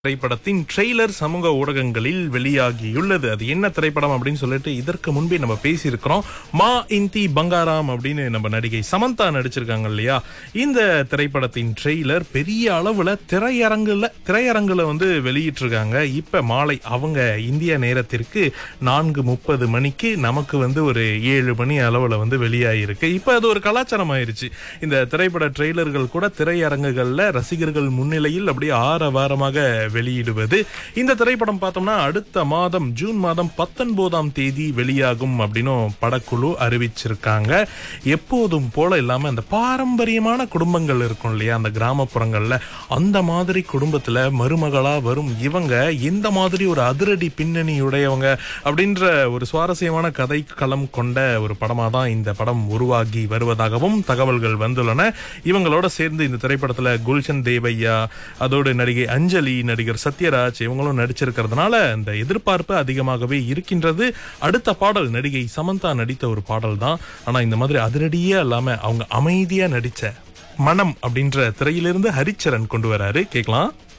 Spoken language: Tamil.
திரைப்படத்தின் ட்ரெய்லர் சமூக ஊடகங்களில் வெளியாகியுள்ளது அது என்ன திரைப்படம் அப்படின்னு சொல்லிட்டு இதற்கு முன்பே நம்ம பேசியிருக்கிறோம் மா இந்தி பங்காராம் அப்படின்னு நம்ம நடிகை சமந்தா நடிச்சிருக்காங்க இல்லையா இந்த திரைப்படத்தின் ட்ரெய்லர் பெரிய அளவுல திரையரங்குல திரையரங்குல வந்து வெளியிட்டிருக்காங்க இப்ப மாலை அவங்க இந்திய நேரத்திற்கு நான்கு முப்பது மணிக்கு நமக்கு வந்து ஒரு ஏழு மணி அளவுல வந்து வெளியாகிருக்கு இப்ப அது ஒரு கலாச்சாரம் ஆயிருச்சு இந்த திரைப்பட ட்ரெய்லர்கள் கூட திரையரங்குகள்ல ரசிகர்கள் முன்னிலையில் அப்படியே ஆரவாரமாக வெளியிடுவது இந்த திரைப்படம் பார்த்தோம்னா அடுத்த மாதம் ஜூன் மாதம் பத்தொன்பதாம் தேதி வெளியாகும் அப்படின்னும் படக்குழு அறிவிச்சிருக்காங்க எப்போதும் போல இல்லாம அந்த பாரம்பரியமான குடும்பங்கள் இருக்கும் இல்லையா அந்த கிராமப்புறங்கள்ல அந்த மாதிரி குடும்பத்துல மருமகளா வரும் இவங்க எந்த மாதிரி ஒரு அதிரடி பின்னணியுடையவங்க அப்படின்ற ஒரு சுவாரஸ்யமான கதை களம் கொண்ட ஒரு படமா தான் இந்த படம் உருவாகி வருவதாகவும் தகவல்கள் வந்துள்ளன இவங்களோட சேர்ந்து இந்த திரைப்படத்துல குல்ஷன் தேவையா அதோடு நடிகை அஞ்சலி நடிகர் சத்யராஜ் இவங்களும் நடிச்சிருக்கிறதுனால இந்த எதிர்பார்ப்பு அதிகமாகவே இருக்கின்றது அடுத்த பாடல் நடிகை சமந்தா நடித்த ஒரு பாடல் தான் ஆனா இந்த மாதிரி அதிரடியே இல்லாம அவங்க அமைதியா நடிச்ச மனம் அப்படின்ற திரையிலிருந்து ஹரிச்சரன் கொண்டு வராரு கேட்கலாம்